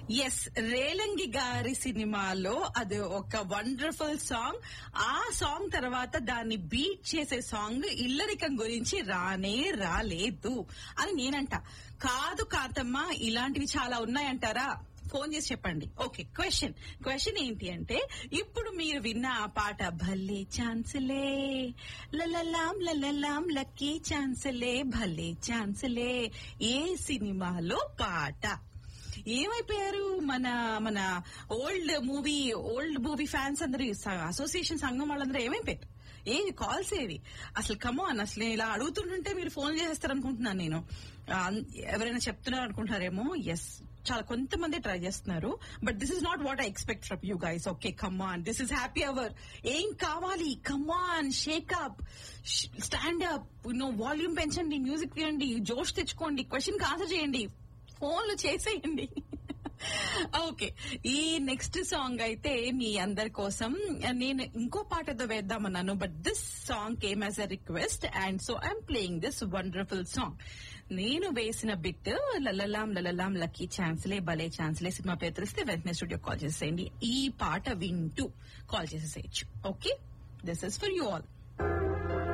yes Relangi గారి సినిమాలో అది ఒక వండర్ఫుల్ సాంగ్ ఆ సాంగ్ తర్వాత దాన్ని బీట్ చేసే సాంగ్ ఇల్లరికం గురించి రానే రాలేదు అని నేనంట కాదు కాతమ్మ ఇలాంటివి చాలా ఉన్నాయంటారా ఫోన్ చేసి చెప్పండి ఓకే క్వశ్చన్ క్వశ్చన్ ఏంటి అంటే ఇప్పుడు మీరు విన్న ఆ పాట భలే ఛాన్సులే లలలాం లలలాం లక్కీ ఛాన్సులే భలే ఛాన్సులే ఏ సినిమాలో పాట ఏమైపోయారు మన మన old movie old movie fans అందరూ అసోసియేషన్ సంఘం వాళ్ళందరూ ఏమైపోయారు ఏవి కాల్స్ ఏవి అసలు కమోన్ అసలు నేను ఇలా అడుగుతుంటుంటే మీరు ఫోన్ చేస్తారు అనుకుంటున్నాను నేను ఆ, ఎవరైనా చెప్తున్నారు అనుకుంటారేమో ఎస్ చాలా కొంతమంది ట్రై చేస్తున్నారు but this is not what I expect from you guys okay come on this is happy hour ఏం కావాలి come on shake up stand up no volume పెంచండి మ్యూజిక్ వినండి జోష్ తెచ్చుకోండి క్వశ్చన్ ఆన్సర్ చేయండి ఫోన్లు చేసేయండి ఓకే ఈ నెక్స్ట్ సాంగ్ అయితే మీ అందరి కోసం నేను ఇంకో పాటతో వేద్దామన్నాను but this song came as a request and so I'm playing this wonderful song నేను వేసిన బిట్ లలలాం లలలాం లక్కీ ఛాన్స్లే భలే ఛాన్స్లే సినిమా పేరు తెలిస్తే వెంటనే స్టూడియో కాల్ చేసేయండి ఈ పాట వింటూ కాల్ చేసేసేయచ్చు okay this is for you all